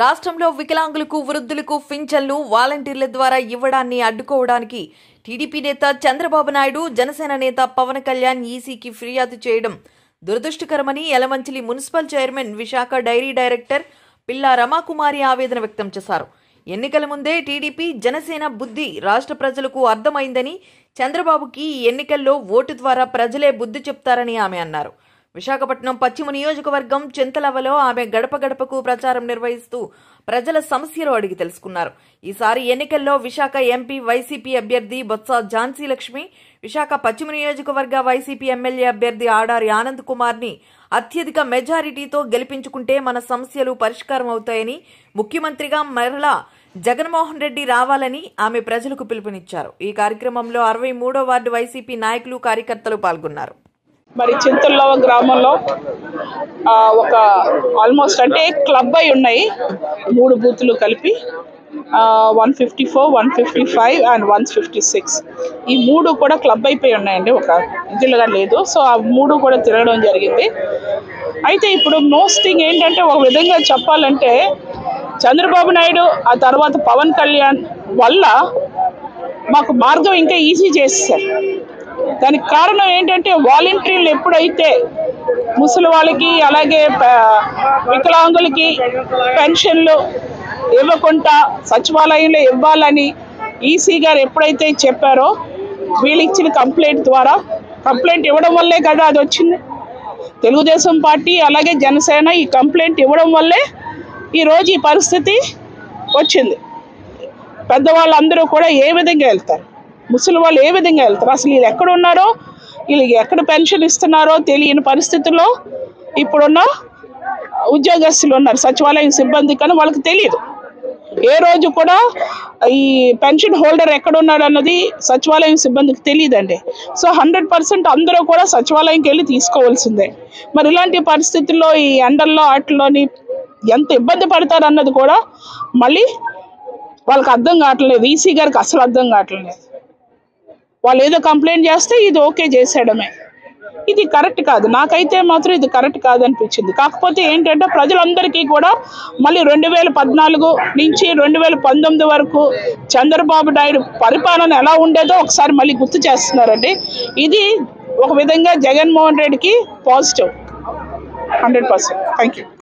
రాష్ట్రంలో వికలాంగులకు వృద్ధులకు పింఛన్లు వాలంటీర్ల ద్వారా ఇవ్వడాన్ని అడ్డుకోవడానికి టీడీపీ నేత చంద్రబాబు నాయుడు జనసేన నేత పవన్ కళ్యాణ్ ఈసీకి ఫిర్యాదు చేయడం దురదృష్టకరమని Yalamanchili municipal chairman Visakha dairy director Pilla Ramakumari ఆవేదన వ్యక్తం చేశారు ఎన్నికల ముందే టీడీపీ జనసేన బుద్ధి రాష్ట్ర ప్రజలకు అర్థమైందని చంద్రబాబుకి ఈ ఎన్నికల్లో ఓటు ద్వారా ప్రజలే బుద్ధి చెప్తారని ఆమె అన్నారు విశాఖపట్నం పశ్చిమ నియోజకవర్గం చింతలవలో ఆమె గడప గడపకు ప్రచారం నిర్వహిస్తూ ప్రజల సమస్యలు అడిగి తెలుసుకున్నారు ఈసారి ఎన్నికల్లో విశాఖ ఎంపీ వైసీపీ అభ్యర్థి బొత్స ఝాన్సీ లక్ష్మి విశాఖ పశ్చిమ నియోజకవర్గ వైసీపీ ఎమ్మెల్యే అభ్యర్థి ఆడారి ఆనంద్ కుమార్ ని అత్యధిక మెజారిటీతో గెలిపించుకుంటే మన సమస్యలు పరిష్కారం అవుతాయని ముఖ్యమంత్రిగా మరలా జగన్మోహన్ రెడ్డి రావాలని ఆమె ప్రజలకు పిలుపునిచ్చారు ఈ కార్యక్రమంలో అరవై మూడో వార్డు వైసీపీ నాయకులు కార్యకర్తలు పాల్గొన్నారు మరి చింతల్లవ గ్రామంలో ఆ, ఒక ఆల్మోస్ట్ అంటే క్లబ్ అయి ఉన్నాయి మూడు బూతులు కలిపి one fifty four one fifty five and one fifty six ఈ మూడు కూడా క్లబ్ అయిపోయి ఉన్నాయండి ఒక ఇదిలుగా లేదు సో ఆ మూడు కూడా తిరగడం జరిగింది అయితే ఇప్పుడు మోస్ట్ థింగ్ ఏంటంటే ఒక విధంగా చెప్పాలంటే చంద్రబాబు నాయుడు ఆ తర్వాత పవన్ కళ్యాణ్ వల్ల మాకు మార్గం ఇంకా ఈజీ చేసేసారు దానికి కారణం ఏంటంటే వాలంటీర్లు ఎప్పుడైతే ముసలి వాళ్ళకి అలాగే ప- వికలాంగులకి పెన్షన్లు ఇవ్వకుండా సచివాలయంలో ఇవ్వాలని ఈసీ గారు ఎప్పుడైతే చెప్పారో వీళ్ళు ఇచ్చిన కంప్లైంట్ ద్వారా కంప్లైంట్ ఇవ్వడం వల్లే కదా అది వచ్చింది తెలుగుదేశం పార్టీ అలాగే జనసేన ఈ కంప్లైంట్ ఇవ్వడం వల్లే ఈరోజు ఈ పరిస్థితి వచ్చింది పెద్దవాళ్ళందరూ కూడా ఏ విధంగా వెళ్తారు ముసలి వాళ్ళు ఏ విధంగా వెళ్తారు అసలు వీళ్ళు ఎక్కడ ఉన్నారో వీళ్ళకి ఎక్కడ పెన్షన్ ఇస్తున్నారో తెలియని పరిస్థితుల్లో ఇప్పుడున్న ఉద్యోగస్తులు ఉన్నారు సచివాలయం సిబ్బంది కానీ వాళ్ళకి తెలియదు ఏ రోజు కూడా ఈ పెన్షన్ హోల్డర్ ఎక్కడ ఉన్నాడు అన్నది సచివాలయం సిబ్బందికి తెలియదండి సో హండ్రెడ్ పర్సెంట్ అందరూ కూడా సచివాలయంకి వెళ్ళి తీసుకోవాల్సిందే మరి ఇలాంటి పరిస్థితుల్లో ఈ ఎండల్లో వాటిలోని ఎంత ఇబ్బంది పడతారు అన్నది కూడా మళ్ళీ వాళ్ళకి అర్థం కావట్లేదు ఈసీ గారికి అసలు అర్థం కావట్లేదు వాళ్ళు ఏదో కంప్లైంట్ చేస్తే ఇది ఓకే చేసేయడమే ఇది కరెక్ట్ కాదు నాకైతే మాత్రం ఇది కరెక్ట్ కాదు అనిపించింది కాకపోతే ఏంటంటే ప్రజలందరికీ కూడా మళ్ళీ రెండు వేల పద్నాలుగు నుంచి రెండు వేల పంతొమ్మిది వరకు చంద్రబాబు నాయుడు పరిపాలన ఎలా ఉండేదో ఒకసారి మళ్ళీ గుర్తు చేస్తున్నారండి ఇది ఒక విధంగా జగన్మోహన్ రెడ్డికి positive hundred percent thank you